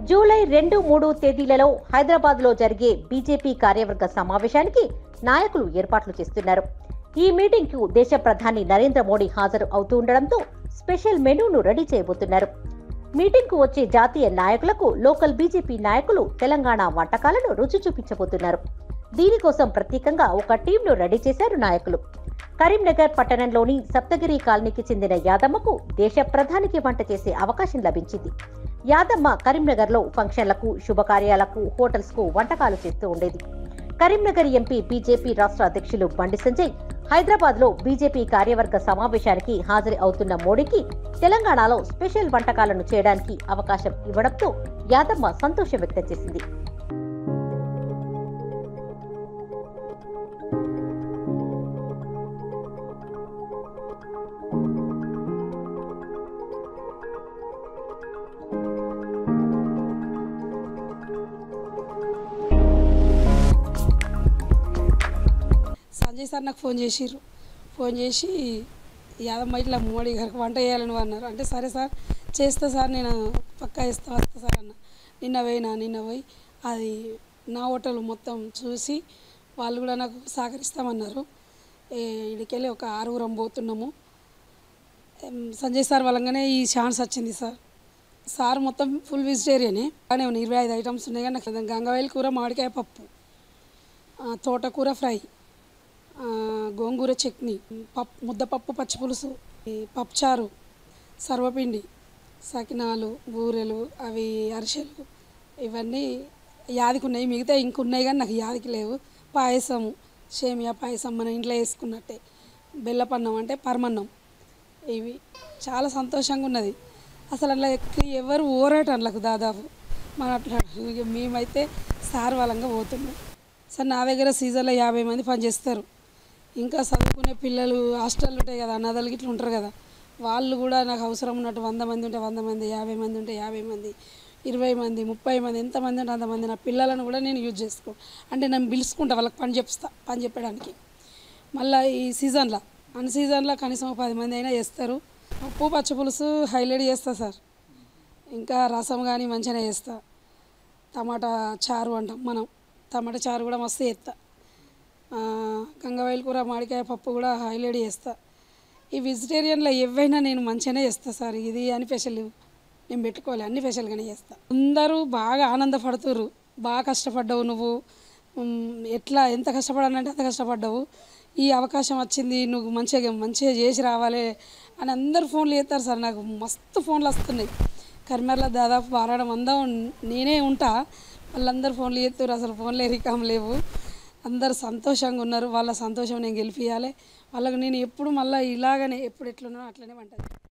July రెండు మూడు తేదీలలో హైదరాబాద్ లో జరిగే బీజేపీ కార్యవర్గ సమావేశానికి నాయకులు ఏర్పాట్లు చేస్తున్నారు ఈ మీటింగ్ కు దేశ ప్రధాని నరేంద్ర మోడీ హాజరు అవుతూ ఉండడంతో స్పెషల్ మెనూను రెడీ చేయబోతున్నారు మీటింగ్ కు వచ్చే జాతీయ నాయకులకు లోకల్ బీజేపీ నాయకులు తెలంగాణ వంటకాలను రుచి చూపించబోతున్నారు దీనికోసం ప్రత్యేకంగా ఒక టీంను రెడీ చేశారు నాయకులు కరీంనగర్ పట్టణంలోని సప్తగిరి కాలనీకి చెందిన యాదమ్మకు దేశ ప్రధానికి వంట చేసే అవకాశం లభించింది యాదమ్మ కరీంనగర్లో ఫంక్షన్లకు శుభకార్యాలకు హోటల్స్ కు వంటకాలు చేస్తూ ఉండేది కరీంనగర్ ఎంపీ బీజేపీ రాష్ట్ర అధ్యక్షులు బండి సంజయ్ హైదరాబాద్ లో బీజేపీ కార్యవర్గ సమావేశానికి హాజరు అవుతున్న మోడీకి తెలంగాణలో స్పెషల్ వంటకాలను చేయడానికి అవకాశం ఇవ్వడంతో యాదమ్మ సంతోషం వ్యక్తం చేసింది సంజయ్ సార్ నాకు ఫోన్ చేసిర్రు ఫోన్ చేసి యాదమ్మ ఇట్లా మోడీ గారికి వంట చేయాలని అన్నారు అంటే సరే సార్ చేస్తా సార్ నేను పక్కా ఇస్తా వస్తా సార్ అన్న నిన్న పోయినా నిన్న పోయి అది నా హోటల్ మొత్తం చూసి వాళ్ళు కూడా నాకు సహకరిస్తామన్నారు ఇడికెళ్ళి ఒక ఆరుగురం పోతున్నాము ఏం, సంజయ్ సార్ వలంగానే ఈ ఛాన్స్ వచ్చింది సార్ సార్ మొత్తం ఫుల్ వెజిటేరియనే కానీ ఇరవై ఐదు ఐటమ్స్ ఉన్నాయి కానీ నాకు గంగవాయిల కూర మామిడికాయ పప్పు ఆ, తోటకూర ఫ్రై ఆ, గోంగూర చట్నీ పప్పు ముద్దపప్పు పచ్చిపులుసు ఈ పప్పుచారు సర్వపిండి సకినాలు బూరెలు అవి అరిసెలు ఇవన్నీ యాదికి ఉన్నాయి మిగతా ఇంకున్నాయి కానీ నాకు యాదికి లేవు పాయసము సేమియా పాయసం మన ఇంట్లో వేసుకున్నట్టే బెల్లపన్నం అంటే పరమన్నం ఇవి చాలా సంతోషంగా ఉన్నది అసలు అట్లా ఎక్కువ ఎవరు ఓరాట అందులోకి దాదాపు మన అట్లా ఇక మేమైతే సార్ వాళ్ళంగా పోతున్నాం సార్ నా దగ్గర సీజన్లో యాభై మంది పనిచేస్తారు ఇంకా చదువుకునే పిల్లలు హాస్టల్ ఉంటాయి కదా అనాథలు ఇట్లా ఉంటారు కదా వాళ్ళు కూడా నాకు అవసరం ఉన్నట్టు వంద మంది ఉంటే వంద మంది యాభై మంది ఉంటే యాభై మంది ఇరవై మంది ముప్పై మంది ఎంతమంది ఉంటే అంతమంది నా పిల్లలను కూడా నేను యూజ్ చేసుకో అంటే నేను పిలుచుకుంటా వాళ్ళకి పని చెప్తా పని చెప్పడానికి మళ్ళీ ఈ సీజన్లో అన్ సీజన్లో కనీసం ఒక పది మంది అయినా చేస్తారు ఉప్పు పచ్చి పులుసు హైలైట్ చేస్తా సార్ ఇంకా రసం కానీ మంచిగానే చేస్తా టమాటా చారు అంటాం మనం టమాటా చారు కూడా మస్తు చేస్తా ఆ, గంగవాయిల కూర మామిడికాయ పప్పు కూడా హైలైట్ చేస్తా ఈ వెజిటేరియన్లో ఏవైనా నేను మంచిగానే చేస్తా సార్ ఇది అని స్పెషల్ నేను పెట్టుకోవాలి అన్ని స్పెషల్గానే చేస్తా అందరూ బాగా ఆనందపడుతుర్రు బాగా కష్టపడ్డావు నువ్వు ఉమ్, ఎట్లా ఎంత కష్టపడాలంటే అంత కష్టపడ్డావు ఈ అవకాశం వచ్చింది నువ్వు మంచిగా మంచిగా చేసి రావాలి అని అందరు ఫోన్లు చేస్తారు సార్ నాకు మస్తు ఫోన్లు వస్తున్నాయి కరిమర్లో దాదాపు వారాడం అందం నేనే ఉంటా వాళ్ళందరూ ఫోన్లు చేస్తారు అసలు ఫోన్లే రికామ్ లేవు అందరు సంతోషంగా ఉన్నారు వాళ్ళ సంతోషం నేను గెలిపియాలి వాళ్ళకు నేను ఎప్పుడు మళ్ళీ ఇలాగనే ఎప్పుడు ఎట్లున్నానో అట్లనే వంటది